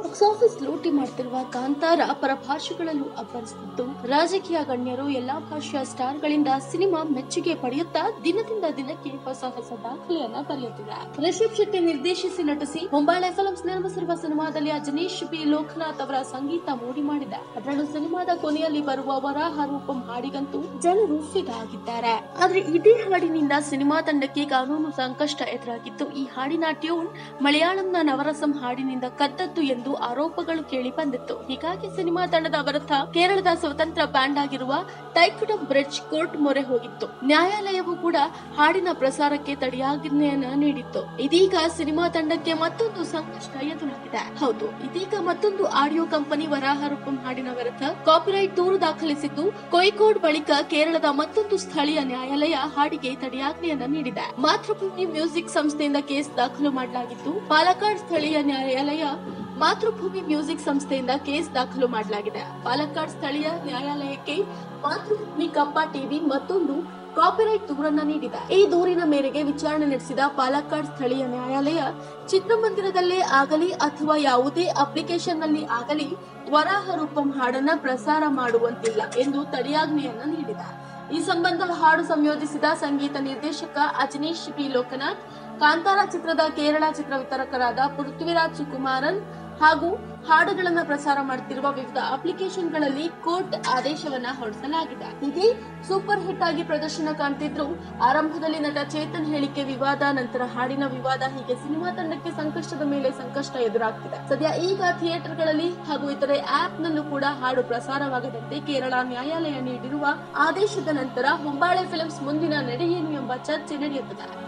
box office ಲೂಟಿ ಮಾಡ್ತಿರುವ ಕಾಂತಾರ ಪರಭಾಷೆಗಳಲ್ಲೂ ಅಬ್ಬರಿಸುತ್ತಿದ್ದು ರಾಜಕೀಯ ಗಣ್ಯರು ಎಲ್ಲಾ ಭಾಷೆಯ ಸ್ಟಾರ್ಗಳಿಂದ ಸಿನಿಮಾ ಮೆಚ್ಚುಗೆ ಪಡೆಯುತ್ತಾ ದಿನದಿಂದ ದಿನಕ್ಕೆ ಹೊಸ ಹೊಸ ದಾಖಲೆಯನ್ನ ಬರೆಯುತ್ತಿದೆ ರಿಷಬ್ ಶೆಟ್ಟಿ ನಿರ್ದೇಶಿಸಿ ನಟಿಸಿ ಹೊಂಬಾಳೆ ಫಿಲ್ಮ್ಸ್ ನಿರ್ಮಿಸಿರುವ ಸಿನಿಮಾದಲ್ಲಿ ಅಜನೀಶ್ ಪಿ ಲೋಕನಾಥ್ ಅವರ ಸಂಗೀತ ಮೂಡಿ ಮಾಡಿದೆ ಅದರಲ್ಲೂ ಸಿನಿಮಾದ ಕೊನೆಯಲ್ಲಿ ಬರುವ ವರಾಹ ರೂಪಂ ಹಾಡಿಗಂತೂ ಜನರು ಫಿದಾ ಆಗಿದ್ದಾರೆ ಆದ್ರೆ ಇದೇ ಹಾಡಿನಿಂದ ಸಿನಿಮಾ ತಂಡಕ್ಕೆ ಕಾನೂನು ಸಂಕಷ್ಟ ಎದುರಾಗಿತ್ತು ಈ ಹಾಡಿನ ಟ್ಯೂನ್ ಮಲಯಾಳಂನ ನವರಸಂ ಹಾಡಿನಿಂದ ಕದ್ದದ್ದು ಎಂದು ಆರೋಪಗಳು ಕೇಳಿ ಬಂದಿತ್ತು ಹೀಗಾಗಿ ಸಿನಿಮಾ ತಂಡದ ವಿರುದ್ಧ ಕೇರಳದ ಸ್ವತಂತ್ರ ಬ್ಯಾಂಡ್ ಆಗಿರುವ ಟೈಕುಡಂ ಬ್ರಿಡ್ಜ್ ಕೋರ್ಟ್ ಮೊರೆ ಹೋಗಿತ್ತು ನ್ಯಾಯಾಲಯವು ಕೂಡ ಹಾಡಿನ ಪ್ರಸಾರಕ್ಕೆ ತಡೆಯಾಜ್ಞೆಯನ್ನ ನೀಡಿತ್ತು ಇದೀಗ ಸಿನಿಮಾ ತಂಡಕ್ಕೆ ಮತ್ತೊಂದು ಸಂಕಷ್ಟ ಎದುರಾಗಿದೆ ಹೌದು ಇದೀಗ ಮತ್ತೊಂದು ಆಡಿಯೋ ಕಂಪನಿ ವರಾಹ ರೂಪಂ ಹಾಡಿನ ವಿರುದ್ಧ ಕಾಪಿರೈಟ್ ದೂರು ದಾಖಲಿಸಿದ್ದು ಕೊಯ್ಕೋಡ್ ಬಳಿಕ ಕೇರಳದ ಮತ್ತೊಂದು ಸ್ಥಳೀಯ ನ್ಯಾಯಾಲಯ ಹಾಡಿಗೆ ತಡೆಯಾಜ್ಞೆಯನ್ನ ನೀಡಿದೆ ಮಾತೃಭೂಮಿ ಮ್ಯೂಸಿಕ್ ಸಂಸ್ಥೆಯಿಂದ ಕೇಸ್ ದಾಖಲು ಮಾಡಲಾಗಿದ್ದು ಪಾಲಕ್ಕಾಡ್ ಸ್ಥಳೀಯ ನ್ಯಾಯಾಲಯ ಮಾತೃಭೂಮಿ ಮ್ಯೂಸಿಕ್ ಸಂಸ್ಥೆಯಿಂದ ಕೇಸ್ ದಾಖಲು ಮಾಡಲಾಗಿದೆ ಪಾಲಕ್ಕಾಡ್ ಸ್ಥಳೀಯ ನ್ಯಾಯಾಲಯಕ್ಕೆ ಮಾತೃಭೂಮಿ ಕಪ್ಪ ಟಿವಿ ಮತ್ತೊಂದು ಕಾಪಿರೈಟ್ ದೂರನ್ನ ನೀಡಿದೆ ಈ ದೂರಿನ ಮೇರೆಗೆ ವಿಚಾರಣೆ ನಡೆಸಿದ ಪಾಲಕ್ಕಾಡ್ ಸ್ಥಳೀಯ ನ್ಯಾಯಾಲಯ ಚಿತ್ರಮಂದಿರದಲ್ಲೇ ಆಗಲಿ ಅಥವಾ ಯಾವುದೇ ಅಪ್ಲಿಕೇಶನ್ ನಲ್ಲಿ ಆಗಲಿ ವರಾಹ ರೂಪಂ ಹಾಡನ್ನ ಪ್ರಸಾರ ಮಾಡುವಂತಿಲ್ಲ ಎಂದು ತಡೆಯಾಜ್ಞೆಯನ್ನ ನೀಡಿದೆ ಈ ಸಂಬಂಧ ಹಾಡು ಸಂಯೋಜಿಸಿದ ಸಂಗೀತ ನಿರ್ದೇಶಕ ಅಜನೀಶ್ ಪಿ ಲೋಕನಾಥ್ ಕಾಂತಾರ ಚಿತ್ರದ ಕೇರಳ ಚಿತ್ರ ವಿತರಕರಾದ ಪೃಥ್ವಿರಾಜ್ ಸುಕುಮಾರನ್ ಹಾಗೂ ಹಾಡುಗಳನ್ನ ಪ್ರಸಾರ ಮಾಡುತ್ತಿರುವ ವಿವಿಧ ಅಪ್ಲಿಕೇಶನ್ಗಳಲ್ಲಿ ಕೋರ್ಟ್ ಆದೇಶವನ್ನ ಹೊರಡಿಸಲಾಗಿದೆ ಹೀಗೆ ಸೂಪರ್ ಹಿಟ್ ಆಗಿ ಪ್ರದರ್ಶನ ಕಾಣ್ತಿದ್ರು ಆರಂಭದಲ್ಲಿ ನಟ ಚೇತನ್ ಹೇಳಿಕೆ ವಿವಾದ ನಂತರ ಹಾಡಿನ ವಿವಾದ ಹೀಗೆ ಸಿನಿಮಾ ತಂಡಕ್ಕೆ ಸಂಕಷ್ಟದ ಮೇಲೆ ಸಂಕಷ್ಟ ಎದುರಾಗ್ತಿದೆ ಸದ್ಯ ಈಗ ಥಿಯೇಟರ್ಗಳಲ್ಲಿ ಹಾಗೂ ಇತರೆ ಆಪ್ ನಲ್ಲೂ ಕೂಡ ಹಾಡು ಪ್ರಸಾರವಾಗದಂತೆ ಕೇರಳ ನ್ಯಾಯಾಲಯ ನೀಡಿರುವ ಆದೇಶದ ನಂತರ ಹೊಂಬಾಳೆ ಫಿಲ್ಮ್ಸ್ ಮುಂದಿನ ನಡೆ ಏನು ಎಂಬ ಚರ್ಚೆ ನಡೆಯುತ್ತದೆ